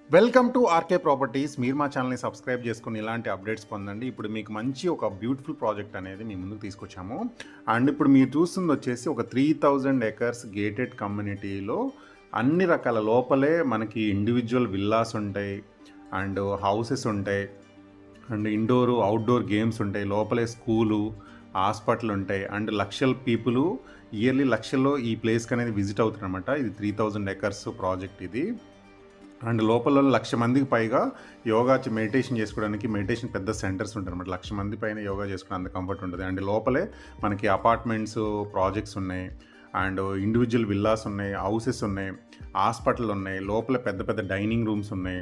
welcome to RK properties మీరు మా ఛానల్ని సబ్స్క్రైబ్ చేసుకుని ఇలాంటి అప్డేట్స్ పొందండి ఇప్పుడు మీకు మంచి ఒక బ్యూటిఫుల్ ప్రాజెక్ట్ అనేది మీ ముందుకు తీసుకొచ్చాము అండ్ ఇప్పుడు మీరు చూస్తుంది వచ్చేసి ఒక త్రీ థౌజండ్ ఎకర్స్ గేటెడ్ కమ్యూనిటీలో అన్ని రకాల లోపలే మనకి ఇండివిజువల్ విల్లాస్ ఉంటాయి అండ్ హౌసెస్ ఉంటాయి అండ్ ఇండోర్ అవుట్డోర్ గేమ్స్ ఉంటాయి లోపలే స్కూలు హాస్పిటల్ ఉంటాయి అండ్ లక్షల పీపుల్ ఇయర్లీ లక్షల్లో ఈ ప్లేస్కి అనేది విజిట్ అవుతారనమాట ఇది త్రీ థౌజండ్ ఎకర్స్ ప్రాజెక్ట్ ఇది అండ్ లోపల లక్ష మందికి పైగా యోగా మెడిటేషన్ చేసుకోవడానికి మెడిటేషన్ పెద్ద సెంటర్స్ ఉంటాయి అనమాట లక్ష మంది పైన యోగా చేసుకునే అంత కంఫర్ట్ ఉంటుంది అండ్ లోపలే మనకి అపార్ట్మెంట్స్ ప్రాజెక్ట్స్ ఉన్నాయి అండ్ ఇండివిజువల్ విల్లాస్ ఉన్నాయి హౌసెస్ ఉన్నాయి హాస్పిటల్ ఉన్నాయి లోపల పెద్ద పెద్ద డైనింగ్ రూమ్స్ ఉన్నాయి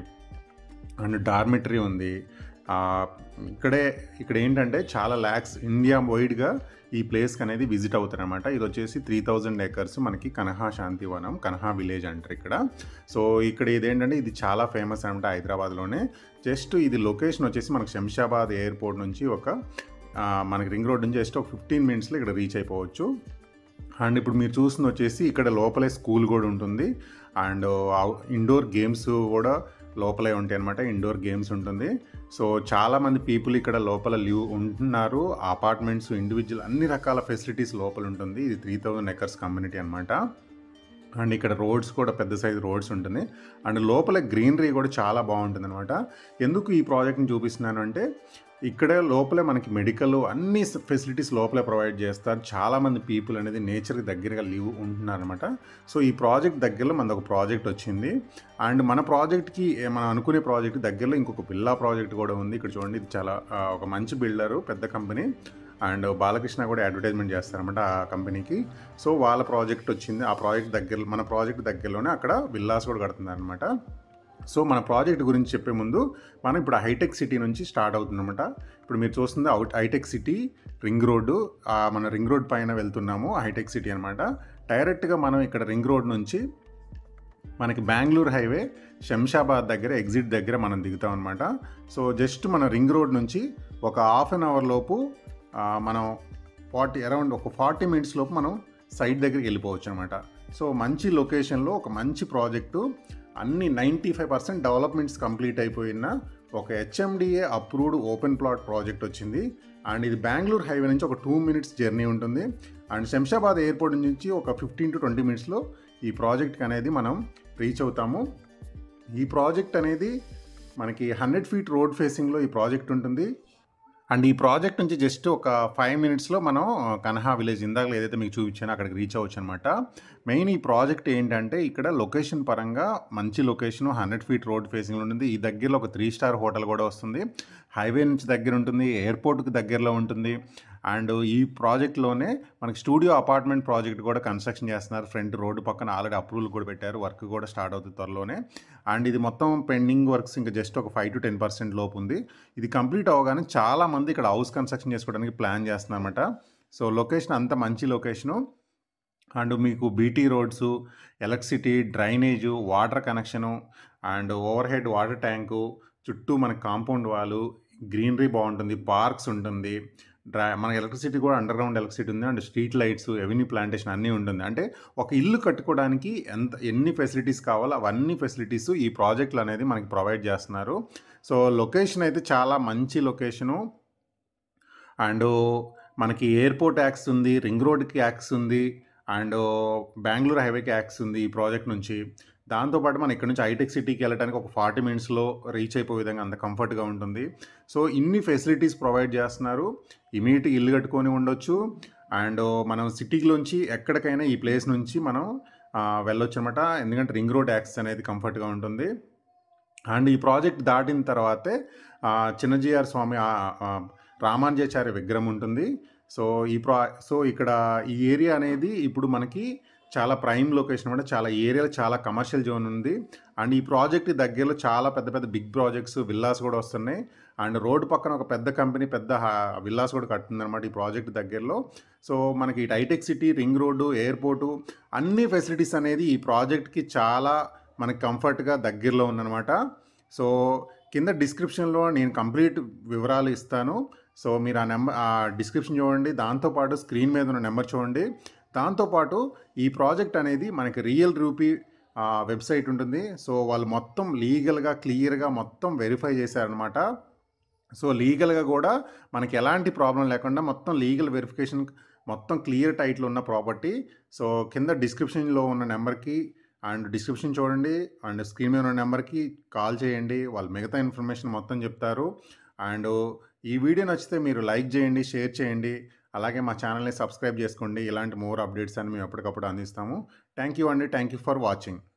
అండ్ డార్మెటరీ ఉంది ఆ, ఇక్కడే ఇక్కడ ఏంటంటే చాలా ల్యాక్స్ ఇండియా వైడ్గా ఈ ప్లేస్కి అనేది విజిట్ అవుతారనమాట ఇది వచ్చేసి త్రీ థౌజండ్ ఏకర్స్ మనకి కనహా శాంతివనం కనహా విలేజ్ అంటారు ఇక్కడ సో ఇక్కడ ఇదేంటంటే ఇది చాలా ఫేమస్ అనమాట హైదరాబాద్లోనే జస్ట్ ఇది లొకేషన్ వచ్చేసి మనకి శంషాబాద్ ఎయిర్పోర్ట్ నుంచి ఒక ఆ, మనకి రింగ్ రోడ్ నుంచి జస్ట్ ఒక ఫిఫ్టీన్ మినిట్స్లో ఇక్కడ రీచ్ అయిపోవచ్చు అండ్ ఇప్పుడు మీరు చూస్తుంది వచ్చేసి ఇక్కడ లోపలే స్కూల్ కూడా ఉంటుంది అండ్ ఇండోర్ గేమ్స్ కూడా లోపలే ఉంటాయి అనమాట ఇండోర్ గేమ్స్ ఉంటుంది సో చాలామంది పీపుల్ ఇక్కడ లోపల లివ్ ఉంటున్నారు అపార్ట్మెంట్స్ ఇండివిజువల్ అన్ని రకాల ఫెసిలిటీస్ లోపల ఉంటుంది ఇది త్రీ థౌజండ్ ఎకర్స్ కమ్యూనిటీ అనమాట అండ్ ఇక్కడ రోడ్స్ కూడా పెద్ద సైజ్ రోడ్స్ ఉంటుంది అండ్ లోపల గ్రీనరీ కూడా చాలా బాగుంటుంది అనమాట ఎందుకు ఈ ప్రాజెక్ట్ని చూపిస్తున్నాను అంటే ఇక్కడే లోపలే మనకి మెడికల్ అన్ని ఫెసిలిటీస్ లోపలే ప్రొవైడ్ చేస్తారు చాలామంది పీపుల్ అనేది నేచర్కి దగ్గరగా లివ్ ఉంటున్నారనమాట సో ఈ ప్రాజెక్ట్ దగ్గరలో మనది ఒక ప్రాజెక్ట్ వచ్చింది అండ్ మన ప్రాజెక్ట్కి ఏ- మనం అనుకునే ప్రాజెక్ట్ దగ్గరలో ఇంకొక బిల్లా ప్రాజెక్ట్ కూడా ఉంది ఇక్కడ చూడండి ఇది చాలా ఆ, ఒక మంచి బిల్డరు పెద్ద కంపెనీ అండ్ బాలకృష్ణ కూడా అడ్వర్టైజ్మెంట్ చేస్తారనమాట ఆ కంపెనీకి సో వాళ్ళ ప్రాజెక్ట్ వచ్చింది ఆ ప్రాజెక్ట్ దగ్గర మన ప్రాజెక్ట్ దగ్గరలోనే అక్కడ విల్లాస్ కూడా కడుతున్నారు అనమాట సో మన ప్రాజెక్ట్ గురించి చెప్పే ముందు మనం ఇప్పుడు హైటెక్ సిటీ నుంచి స్టార్ట్ అవుతుందన్నమాట ఇప్పుడు మీరు చూస్తుంది out Hitech City ring road ఆ మన రింగ్ రోడ్ పైన వెళ్తున్నాము హైటెక్ సిటీ అనమాట డైరెక్ట్గా మనం ఇక్కడ రింగ్ రోడ్ నుంచి మనకి బెంగళూరు హైవే శంషాబాద్ దగ్గర ఎగ్జిట్ దగ్గర మనం దిగుతాం అనమాట సో జస్ట్ మన రింగ్ రోడ్ నుంచి ఒక హాఫ్ అన్ అవర్ లోపు ఆ, మనం ఫార్టీ అరౌండ్ ఒక ఫార్టీ మినిట్స్ లోపు మనం సైట్ దగ్గరికి వెళ్ళిపోవచ్చు అనమాట సో మంచి లొకేషన్లో ఒక మంచి ప్రాజెక్టు అన్ని ninety five percent developments complete అయిపోయిన ఒక HMDA approved open plot project వచ్చింది అండ్ ఇది బెంగళూరు హైవే నుంచి ఒక టూ మినిట్స్ జర్నీ ఉంటుంది అండ్ శంషాబాద్ ఎయిర్పోర్ట్ నుంచి ఒక ఫిఫ్టీన్ టు ట్వంటీ మినిట్స్లో ఈ ప్రాజెక్ట్ అనేది మనం రీచ్ అవుతాము ఈ ప్రాజెక్ట్ అనేది మనకి హండ్రెడ్ ఫీట్ రోడ్ ఫేసింగ్లో ఈ ప్రాజెక్ట్ ఉంటుంది అండ్ ఈ ప్రాజెక్ట్ నుంచి జస్ట్ ఒక ఫైవ్ మినిట్స్లో మనం కనహా విలేజ్ ఇందాక ఏదైతే మీకు చూపించానో అక్కడికి రీచ్ అవ్వచ్చు అనమాట మెయిన్ ఈ ప్రాజెక్ట్ ఏంటంటే ఇక్కడ లొకేషన్ పరంగా మంచి location hundred feet road facing ఉంటుంది ఈ దగ్గరలో ఒక త్రీ స్టార్ హోటల్ కూడా వస్తుంది హైవే నుంచి దగ్గర ఉంటుంది ఎయిర్పోర్ట్కి దగ్గరలో ఉంటుంది అండ్ ఈ ప్రాజెక్ట్లోనే మనకి స్టూడియో అపార్ట్మెంట్ ప్రాజెక్ట్ కూడా కన్స్ట్రక్షన్ చేస్తున్నారు ఫ్రంట్ రోడ్డు పక్కన ఆల్రెడీ అప్రూవల్ కూడా పెట్టారు వర్క్ కూడా స్టార్ట్ అవుతుంది త్వరలోనే అండ్ ఇది మొత్తం పెండింగ్ వర్క్స్ ఇంకా జస్ట్ ఒక ఫైవ్ టు టెన్ పర్సెంట్ లోపు ఉంది ఇది కంప్లీట్ అవ్వగానే చాలా మంది ఇక్కడ హౌస్ కన్స్ట్రక్షన్ చేసుకోవడానికి ప్లాన్ చేస్తున్నారన్నమాట సో లొకేషన్ అంత మంచి లొకేషను అండ్ మీకు BT roads electricity drainage water connection and overhead water tank చుట్టూ మన కాంపౌండ్ వాళ్ళు గ్రీనరీ బాగుంటుంది పార్క్స్ ఉంటుంది డ్రై మన ఎలక్ట్రిసిటీ కూడా అండర్ గ్రౌండ్ ఎలక్ట్రిసిటీ ఉంది and street lights avenue plantation అన్నీ ఉంటుంది అంటే ఒక ఇల్లు కట్టుకోవడానికి ఎంత ఎన్ని ఫెసిలిటీస్ కావాలో అవన్నీ ఫెసిలిటీస్ ఈ ప్రాజెక్టులు అనేది మనకి ప్రొవైడ్ చేస్తున్నారు సో లొకేషన్ అయితే చాలా మంచి లొకేషను అండ్ మనకి ఎయిర్పోర్ట్ యాక్స్ ఉంది రింగ్ రోడ్కి యాక్స్ ఉంది అండ్ బెంగళూరు హైవేకి యాక్స్ ఉంది ఈ ప్రాజెక్ట్ నుంచి దాంతోపాటు మనం ఇక్కడ నుంచి హైటెక్ సిటీకి వెళ్ళడానికి ఒక ఫార్టీ మినిట్స్లో రీచ్ అయిపోయే విధంగా అంత కంఫర్ట్గా ఉంటుంది సో ఇన్ని ఫెసిలిటీస్ ప్రొవైడ్ చేస్తున్నారు ఇమీడియట్ ఇల్లు కట్టుకొని ఉండొచ్చు అండ్ మనం సిటీలోంచి ఎక్కడికైనా ఈ ప్లేస్ నుంచి మనం ఆ, వెళ్ళొచ్చు అనమాట ఎందుకంటే రింగ్ రోడ్ యాక్సెస్ అనేది కంఫర్ట్గా ఉంటుంది అండ్ ఈ ప్రాజెక్ట్ దాటిన తర్వాతే ఆ, చిన్నజీఆర్ స్వామి ఆ, ఆ, రామానుజాచార్య విగ్రహం ఉంటుంది సో ఈ ప్రా సో ఇక్కడ ఈ ఏరియా అనేది ఇప్పుడు మనకి చాలా ప్రైమ్ లొకేషన్ అనమాట చాలా ఏరియాలో చాలా కమర్షియల్ జోన్ ఉంది అండ్ ఈ ప్రాజెక్ట్ దగ్గరలో చాలా పెద్ద పెద్ద బిగ్ ప్రాజెక్ట్స్ విల్లాస్ కూడా వస్తున్నాయి అండ్ రోడ్డు పక్కన ఒక పెద్ద కంపెనీ పెద్ద హా- విల్లాస్ కూడా కడుతుందన్నమాట ఈ ప్రాజెక్ట్ దగ్గరలో సో మనకి ఇటు Hitech City ring road airport అన్ని ఫెసిలిటీస్ అనేది ఈ ప్రాజెక్ట్కి చాలా మనకి కంఫర్ట్గా దగ్గరలో ఉందన్నమాట సో కింద డిస్క్రిప్షన్లో నేను కంప్లీట్ వివరాలు ఇస్తాను సో మీరు ఆ నెంబర్ ఆ డిస్క్రిప్షన్ చూడండి దాంతోపాటు స్క్రీన్ మీద ఉన్న నెంబర్ చూడండి దాంతోపాటు ఈ ప్రాజెక్ట్ అనేది మనకి రియల్ రూపీ వెబ్సైట్ ఉంటుంది సో వాళ్ళు మొత్తం లీగల్గా క్లియర్గా మొత్తం వెరిఫై చేశారనమాట సో లీగల్గా కూడా మనకి ఎలాంటి ప్రాబ్లం లేకుండా మొత్తం లీగల్ వెరిఫికేషన్ మొత్తం క్లియర్ టైటిల్ ఉన్న ప్రాపర్టీ సో కింద డిస్క్రిప్షన్లో ఉన్న నెంబర్కి అండ్ డిస్క్రిప్షన్ చూడండి అండ్ స్క్రీన్ మీద ఉన్న నెంబర్కి కాల్ చేయండి వాళ్ళు మిగతా ఇన్ఫర్మేషన్ మొత్తం చెప్తారు అండ్ ఈ వీడియో నచ్చితే మీరు లైక్ చేయండి షేర్ చేయండి అలాగే మా ఛానల్ని సబ్స్క్రైబ్ చేసుకోండి ఇలాంటి మోర్ అప్డేట్స్ అని మేము ఎప్పటికప్పుడు అందిస్తాము థ్యాంక్ యూ అండి థ్యాంక్ యూ ఫర్ వాచింగ్